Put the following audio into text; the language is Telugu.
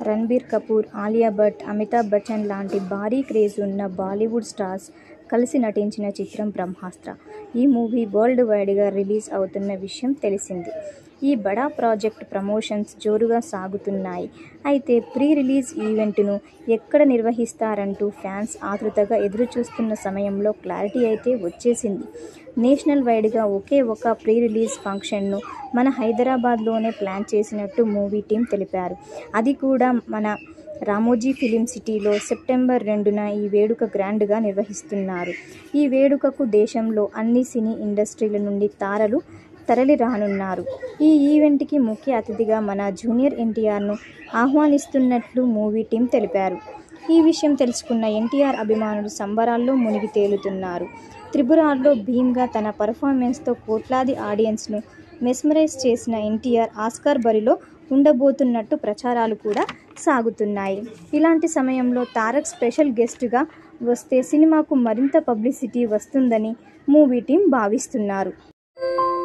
రణ్బీర్ కపూర్, ఆలియా భట్, అమితాబ్ బచ్చన్ లాంటి భారీ క్రేజ్ ఉన్న బాలీవుడ్ స్టార్స్ కలిసి నటించిన చిత్రం బ్రహ్మాస్త్ర. ఈ మూవీ వరల్డ్ వైడ్గా రిలీజ్ అవుతున్న విషయం తెలిసిందే. ఈ బడా ప్రాజెక్ట్ ప్రమోషన్స్ జోరుగా సాగుతున్నాయి. అయితే ప్రీ రిలీజ్ ఈవెంట్ను ఎక్కడ నిర్వహిస్తారంటూ ఫ్యాన్స్ ఆతృతగా ఎదురుచూస్తున్న సమయంలో క్లారిటీ అయితే వచ్చేసింది. నేషనల్ వైడ్గా ఒకే ఒక ప్రీ రిలీజ్ ఫంక్షన్ను మన హైదరాబాద్లోనే ప్లాన్ చేసినట్టు మూవీ టీమ్ తెలిపారు. అది కూడా మన రామోజీ ఫిల్మ్ సిటీలో సెప్టెంబర్ రెండున ఈ వేడుక గ్రాండ్గా నిర్వహిస్తున్నారు. ఈ వేడుకకు దేశంలో అన్ని సినీ ఇండస్ట్రీల నుండి తారలు తరలిరానున్నారు. ఈ ఈవెంట్కి ముఖ్య అతిథిగా మన జూనియర్ ఎన్టీఆర్ను ఆహ్వానిస్తున్నట్లు మూవీ టీమ్ తెలిపారు. ఈ విషయం తెలుసుకున్న ఎన్టీఆర్ అభిమానులు సంబరాల్లో మునిగి తేలుతున్నారు. త్రిబుల్ఆర్లో భీమ్గా తన పర్ఫార్మెన్స్తో కోట్లాది ఆడియన్స్ను మెస్మరైజ్ చేసిన ఎన్టీఆర్ ఆస్కార్ బరిలో ఉండబోతున్నట్టు ప్రచారాలు కూడా సాగుతున్నాయి. ఇలాంటి సమయంలో తారక్ స్పెషల్ గెస్ట్గా వస్తే సినిమాకు మరింత పబ్లిసిటీ వస్తుందని మూవీ టీమ్ భావిస్తున్నారు.